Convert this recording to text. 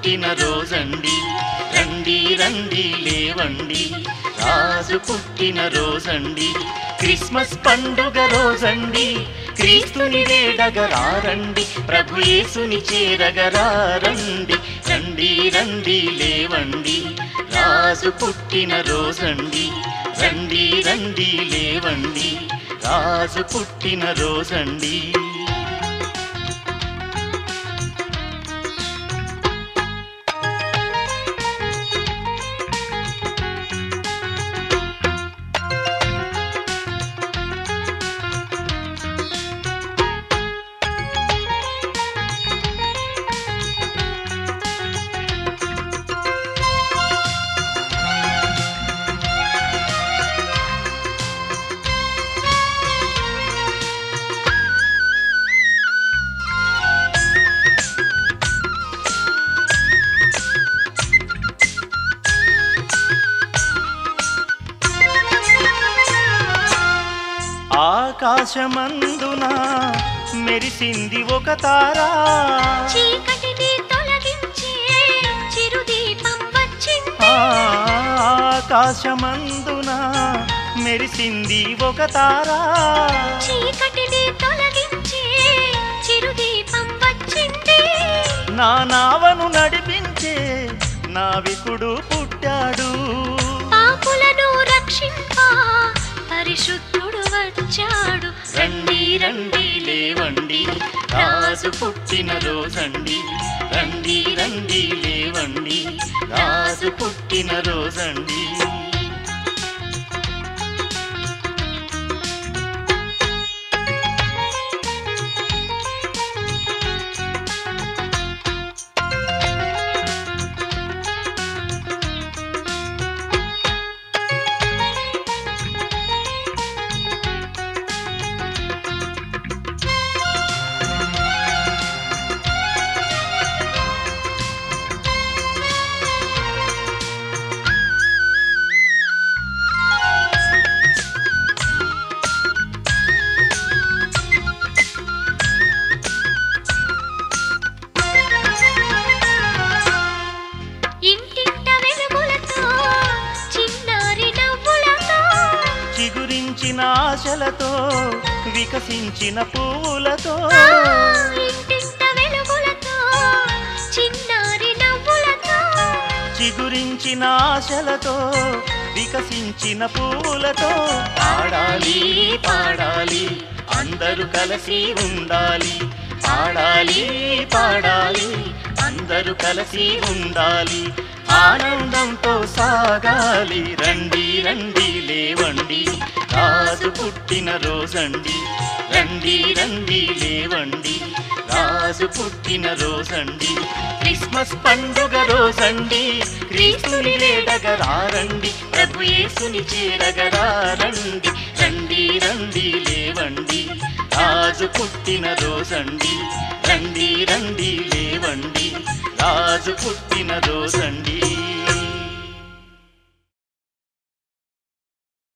పుట్టిన రోజండి రండి రండి లేవండి రాజు పుట్టిన రోజండి క్రిస్మస్ పండుగ రోజండి క్రీస్తుని వేడగరారండి ప్రభు యేసుని చేరగరారండి రండి రండి లేవండి రాజు పుట్టిన రోజండి రండి రండి లేవండి రాజు పుట్టిన రోజండి ఆకాశమందున మెరిసింది ఒక తారా చీకటిని తొలగించే చిరుదీపం వచ్చింది ఆ, ఆకాశమందున మెరిసింది ఒక తారా చీకటిని తొలగించే చిరుదీపం వచ్చింది నా నావను నడిపించే నావికుడు పుట్టాడు పాపులను రక్షింప పరిశుద్ధుడు వచ్చాడు రండి రండి లేవండి రాజు పుట్టిన రోజండి రండి రండి లేవండి రాజు పుట్టిన రోజండి ఇంటింట వెలుగులతో చిన్నారి నవ్వులతో చిగురించిన ఆశలతో వికసించిన పువ్వులతో ఆ, ఇంటింట వెలుగులతో చిన్నారి నవ్వులతో చిగురించిన ఆశలతో వికసించిన పువ్వులతో ఆడాలి పాడాలి అందరూ కలిసి ఉండాలి ఆడాలి పాడాలి అందరూ కలిసి ఉండాలి ఆనందంతో సాగాలి రండి రండి లేవండి రాజు పుట్టిన రోజండి రండి రండి లేవండి రాజు పుట్టిన రోజండి క్రిస్మస్ పండుగ రోజండి క్రీస్తుని లేడగరారండి ప్రభు యేసుని చేరగరారండి రండి రండి లేవండి రాజు పుట్టిన రోజండి రండి రండి లేవండి రాజు పుట్టిన రోజండి